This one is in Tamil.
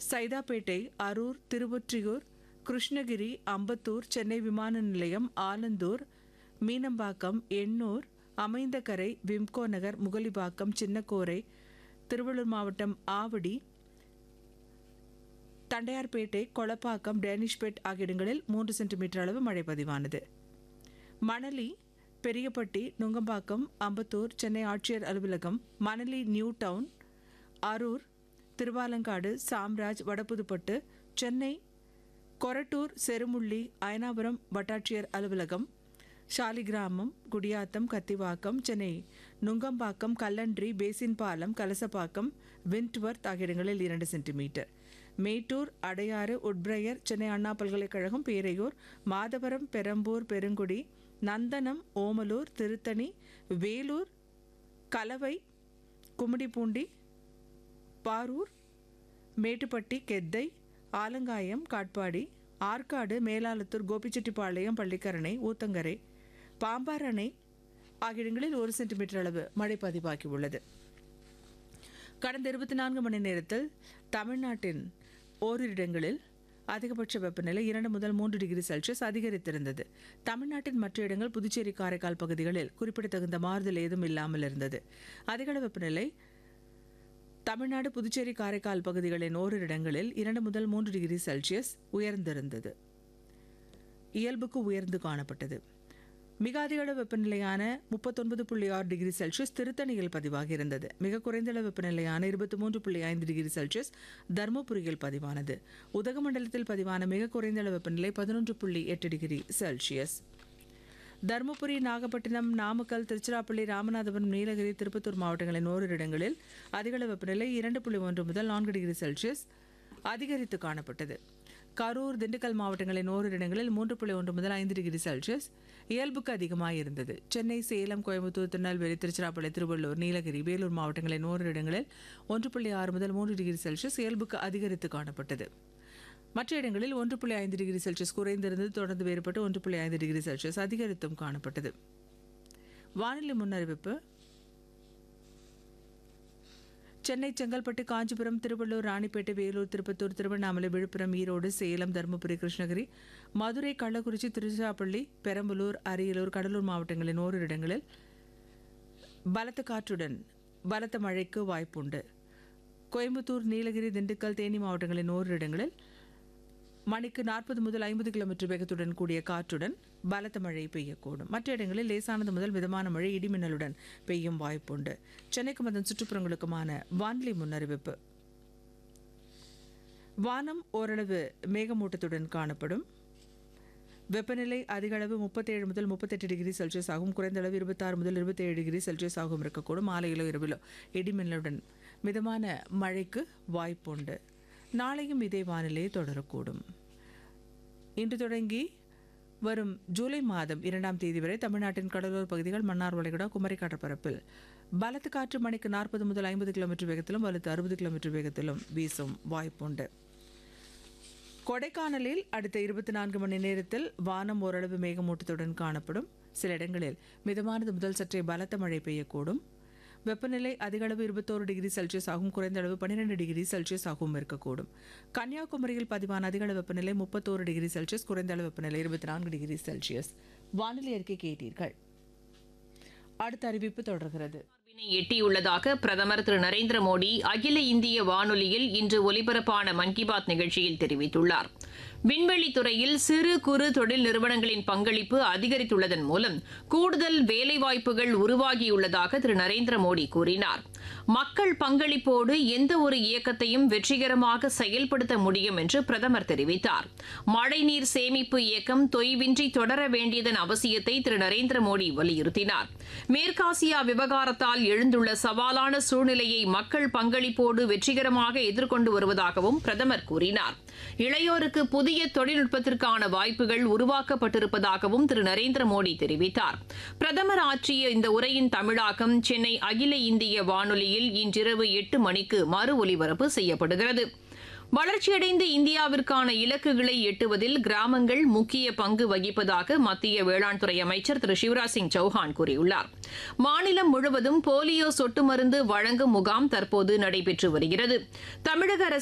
சைதாப்பேட்டை அரூர் திருவொற்றியூர் கிருஷ்ணகிரி அம்பத்தூர் சென்னை விமான நிலையம் ஆலந்தூர் மீனம்பாக்கம் எண்ணூர் அமைந்தகரை விம்கோ நகர் முகலிவாக்கம் சின்னக்கோரை திருவள்ளூர் மாவட்டம் ஆவடி தண்டையார்பேட்டை கொளப்பாக்கம் டேனிஷ்பேட் ஆகிய இடங்களில் மூன்று சென்டிமீட்டர் அளவு மழை பதிவானது மணலி பெரியப்பட்டி நுங்கம்பாக்கம் அம்பத்தூர் சென்னை ஆட்சியர் அலுவலகம் மணலி நியூ டவுன் அரூர் திருவாலங்காடு சாம்ராஜ் வடபுதுப்பட்டு சென்னை கொரட்டூர் செருமுள்ளி அயனாபுரம் வட்டாட்சியர் அலுவலகம் ஷாலிகிராமம் குடியாத்தம் கத்திவாக்கம் சென்னை நுங்கம்பாக்கம் கல்லன்றி பேசின் பாலம் கலசப்பாக்கம் விண்ட்வர்த் ஆகிய இடங்களில் இரண்டு சென்டிமீட்டர் மேட்டூர் அடையாறு உட்பிரையர் சென்னை அண்ணா பல்கலைக்கழகம் பேரையூர் மாதவரம் பெரம்பூர் பெருங்குடி நந்தனம் ஓமலூர் திருத்தணி வேலூர் கலவை கும்மிடிப்பூண்டி பாரூர் மேட்டுப்பட்டி கெத்தை ஆலங்காயம் காட்பாடி ஆற்காடு மேலாளத்தூர் கோபிச்செட்டிப்பாளையம் பள்ளிக்கரணை ஊத்தங்கரை பாம்பார் அணை ஆகிய இடங்களில் ஒரு சென்டிமீட்டர் அளவு மழை பதிவாகியுள்ளது கடந்த இருபத்தி நான்கு மணி நேரத்தில் தமிழ்நாட்டின் ஓரிரு இடங்களில் அதிகபட்ச வெப்பநிலை இரண்டு முதல் மூன்று டிகிரி செல்சியஸ் அதிகரித்திருந்தது தமிழ்நாட்டின் மற்ற இடங்கள் புதுச்சேரி காரைக்கால் பகுதிகளில் குறிப்பிடத்தகுந்த மாறுதல் ஏதும் இல்லாமல் இருந்தது அதிகளவு வெப்பநிலை தமிழ்நாடு புதுச்சேரி காரைக்கால் பகுதிகளின் ஓரிரு இடங்களில் இரண்டு முதல் மூன்று டிகிரி செல்சியஸ் உயர்ந்திருந்தது இயல்புக்கு உயர்ந்து காணப்பட்டது மிக அதிக அளவு வெப்பநிலையான முப்பத்தொன்பது புள்ளி ஆறு டிகிரி செல்சியஸ் திருத்தணியில் பதிவாகியிருந்தது மிக குறைந்த அளவு வெப்பநிலையான இருபத்தி மூன்று புள்ளி ஐந்து டிகிரி செல்சியஸ் தருமபுரியில் பதிவானது உதகமண்டலத்தில் பதிவான மிக குறைந்த அளவு வெப்பநிலை பதினொன்று புள்ளி எட்டு டிகிரி செல்சியஸ் தருமபுரி நாகப்பட்டினம் நாமக்கல் திருச்சிராப்பள்ளி ராமநாதபுரம் நீலகிரி திருப்பத்தூர் மாவட்டங்களின் ஓரிரு இடங்களில் அதிகளவு வெப்பநிலை இரண்டு புள்ளி ஒன்று முதல் நான்கு டிகிரி செல்சியஸ் அதிகரித்து காணப்பட்டது கரூர் திண்டுக்கல் மாவட்டங்களின் ஓரிரு இடங்களில் மூன்று புள்ளி ஒன்று முதல் ஐந்து டிகிரி செல்சியஸ் இயல்புக்கு அதிகமாக இருந்தது சென்னை சேலம் கோயம்புத்தூர் திருநெல்வேலி திருச்சிராப்பள்ளி திருவள்ளூர் நீலகிரி வேலூர் மாவட்டங்களின் ஓரிரு இடங்களில் ஒன்று புள்ளி ஆறு முதல் மூன்று டிகிரி செல்சியஸ் இயல்புக்கு அதிகரித்து காணப்பட்டது மற்ற இடங்களில் ஒன்று புள்ளி ஐந்து டிகிரி செல்சியஸ் குறைந்திருந்தது தொடர்ந்து வேறுபட்டு ஒன்று புள்ளி ஐந்து டிகிரி செல்சியஸ் அதிகரித்தும் காணப்பட்டது வானிலை முன்னறிவிப்பு சென்னை செங்கல்பட்டு காஞ்சிபுரம் திருவள்ளூர் ராணிப்பேட்டை வேலூர் திருப்பத்தூர் திருவண்ணாமலை விழுப்புரம் ஈரோடு சேலம் தருமபுரி கிருஷ்ணகிரி மதுரை கள்ளக்குறிச்சி திருச்சிராப்பள்ளி பெரம்பலூர் அரியலூர் கடலூர் மாவட்டங்களின் ஓரிரு இடங்களில் பலத்த காற்றுடன் பலத்த மழைக்கு வாய்ப்புண்டு கோயம்புத்தூர் நீலகிரி திண்டுக்கல் தேனி மாவட்டங்களின் ஓரிரு இடங்களில் மணிக்கு நாற்பது முதல் ஐம்பது கிலோமீட்டர் வேகத்துடன் கூடிய காற்றுடன் பலத்த மழை பெய்யக்கூடும் மற்ற இடங்களில் லேசானது முதல் மிதமான மழை இடிமின்னலுடன் பெய்யும் வாய்ப்புண்டு சென்னைக்கும் அதன் சுற்றுப்புறங்களுக்குமான வானிலை முன்னறிவிப்பு வானம் ஓரளவு மேகமூட்டத்துடன் காணப்படும் வெப்பநிலை அதிக அளவு முப்பத்தேழு முதல் முப்பத்தெட்டு டிகிரி செல்சியஸ் ஆகும் குறைந்த அளவு இருபத்தாறு முதல் இருபத்தேழு டிகிரி செல்சியஸ் ஆகும் இருக்கக்கூடும் மாலையிலோ இரவிலோ இடிமின்னலுடன் மிதமான மழைக்கு வாய்ப்புண்டு நாளையும் இதே வானிலை தொடரக்கூடும் இன்று தொடங்கி வரும் ஜூலை மாதம் இரண்டாம் தேதி வரை தமிழ்நாட்டின் கடலோர பகுதிகள் மன்னார் வளைகுடா குமரி கடற்பரப்பில் பலத்த காற்று மணிக்கு நாற்பது முதல் ஐம்பது கிலோமீட்டர் வேகத்திலும் வலுத்து அறுபது கிலோமீட்டர் வேகத்திலும் வீசும் வாய்ப்புண்டு கொடைக்கானலில் அடுத்த இருபத்தி நான்கு மணி நேரத்தில் வானம் ஓரளவு மேகமூட்டத்துடன் காணப்படும் சில இடங்களில் மிதமானது முதல் சற்றே பலத்த மழை பெய்யக்கூடும் வெப்பநிலை அதிகளவு இருபத்தோரு டிகிரி செல்சியஸ் ஆகும் குறைந்த அளவு பன்னிரெண்டு டிகிரி செல்சியஸ் ஆகவும் இருக்கக்கூடும் கன்னியாகுமரியில் பதிவான அதிகளவு வெப்பநிலை முப்பத்தோரு டிகிரி செல்சியஸ் குறைந்த அளவு வெப்பநிலை இருபத்தி நான்கு டிகிரி செல்சியஸ் வானிலை அறிக்கை கேட்டீர்கள் அடுத்த அறிவிப்பு தொடர்கிறது சார்பினை எட்டியுள்ளதாக பிரதமர் திரு நரேந்திர மோடி அகில இந்திய வானொலியில் இன்று ஒலிபரப்பான மன் கி பாத் நிகழ்ச்சியில் தெரிவித்துள்ளார் விண்வெளி துறையில் சிறு குறு தொழில் நிறுவனங்களின் பங்களிப்பு அதிகரித்துள்ளதன் மூலம் கூடுதல் வேலைவாய்ப்புகள் உருவாகியுள்ளதாக திரு நரேந்திர மோடி கூறினார் மக்கள் பங்களிப்போடு எந்த ஒரு இயக்கத்தையும் வெற்றிகரமாக செயல்படுத்த முடியும் என்று பிரதமர் தெரிவித்தார் மழைநீர் சேமிப்பு இயக்கம் தொய்வின்றி தொடர வேண்டியதன் அவசியத்தை திரு நரேந்திர மோடி வலியுறுத்தினார் மேற்காசியா விவகாரத்தால் எழுந்துள்ள சவாலான சூழ்நிலையை மக்கள் பங்களிப்போடு வெற்றிகரமாக எதிர்கொண்டு வருவதாகவும் பிரதமர் கூறினார் இளையோருக்கு புதிய தொழில்நுட்பத்திற்கான வாய்ப்புகள் உருவாக்கப்பட்டிருப்பதாகவும் திரு நரேந்திர மோடி தெரிவித்தார் பிரதமர் ஆற்றிய இந்த உரையின் தமிழாக்கம் சென்னை அகில இந்திய வானொலியில் இன்றிரவு எட்டு மணிக்கு மறு ஒலிபரப்பு செய்யப்படுகிறது வளர்ச்சியடைந்த இந்தியாவிற்கான இலக்குகளை எட்டுவதில் கிராமங்கள் முக்கிய பங்கு வகிப்பதாக மத்திய வேளாண் துறை அமைச்சர் திரு சிவராஜ் சிங் சௌஹான் கூறியுள்ளார் மாநிலம் முழுவதும் போலியோ சொட்டு மருந்து வழங்கும் முகாம் தற்போது நடைபெற்று வருகிறது தமிழக அரசு